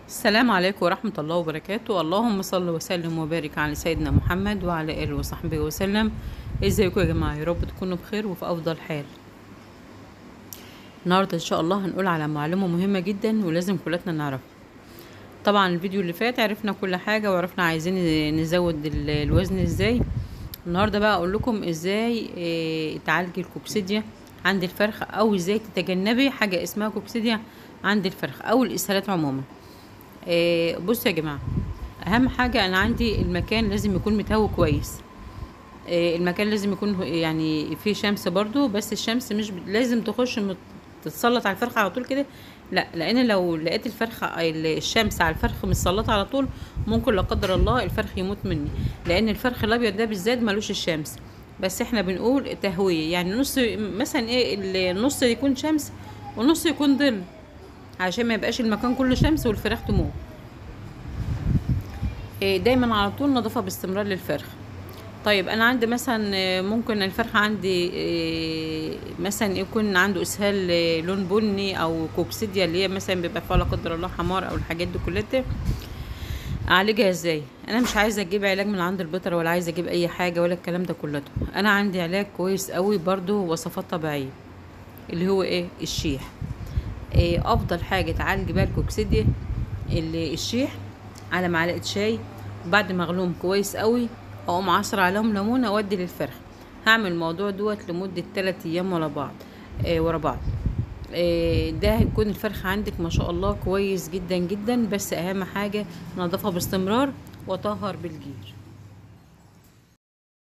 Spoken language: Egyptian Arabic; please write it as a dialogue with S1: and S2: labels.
S1: السلام عليكم ورحمة الله وبركاته اللهم صل وسلم وبارك على سيدنا محمد وعلى آله وصحبه وسلم ازيكم يا جماعة يا رب تكونوا بخير وفي أفضل حال النهاردة إن شاء الله هنقول على معلومة مهمة جدا ولازم كلنا نعرفها طبعا الفيديو اللي فات عرفنا كل حاجة وعرفنا عايزين نزود ال- الوزن ازاي النهاردة بقى أقول لكم ازاي إيه، تعالجي الكوكسيديا عند الفرخ أو ازاي تتجنبي حاجة اسمها كوكسيديا عند الفرخ أو الإسهالات عموما إيه، بصوا يا جماعة أهم حاجة أنا عندي المكان لازم يكون متهوي كويس إيه، المكان لازم يكون هو- يعني فيه شمس برضو بس الشمس مش ب- لازم تخش مت- تتسلط على الفرخة على طول كده لا لان لو لقيت الفرخة ال- الشمس على الفرخ متسلطة على طول ممكن لا قدر الله الفرخ يموت مني لان الفرخ الابيض ده بالذات ملوش الشمس بس احنا بنقول تهوية يعني نص مثلا ايه النص يكون شمس ونص يكون ظل عشان ما يبقاش المكان كله شمس والفراخ تموت إيه، دايما على طول نظافة باستمرار للفرخ طيب انا عندي مثلا آه، ممكن الفرخة عندي آه، مثلا يكون عنده اسهال آه، لون بني او كوكسيديا اللي هي مثلا بيبقى فيها لا قدر الله حمار او الحاجات دي كلها اعالجها ازاي انا مش عايزه اجيب علاج من عند البيطري ولا عايزه اجيب اي حاجه ولا الكلام ده كله انا عندي علاج كويس قوي برضو وصفات طبيعيه اللي هو ايه الشيح إيه افضل حاجه تعالج بيها الكوكسيديا اللي الشيح على معلقه شاي بعد ما اغلوهم كويس قوي اقوم عصر عليهم ليمونه اودي للفرخ هعمل الموضوع دوت لمده 3 ايام ورا بعض إيه ورا بعض إيه ده هيكون الفرخ عندك ما شاء الله كويس جدا جدا بس اهم حاجه نظافه باستمرار وطهر بالجير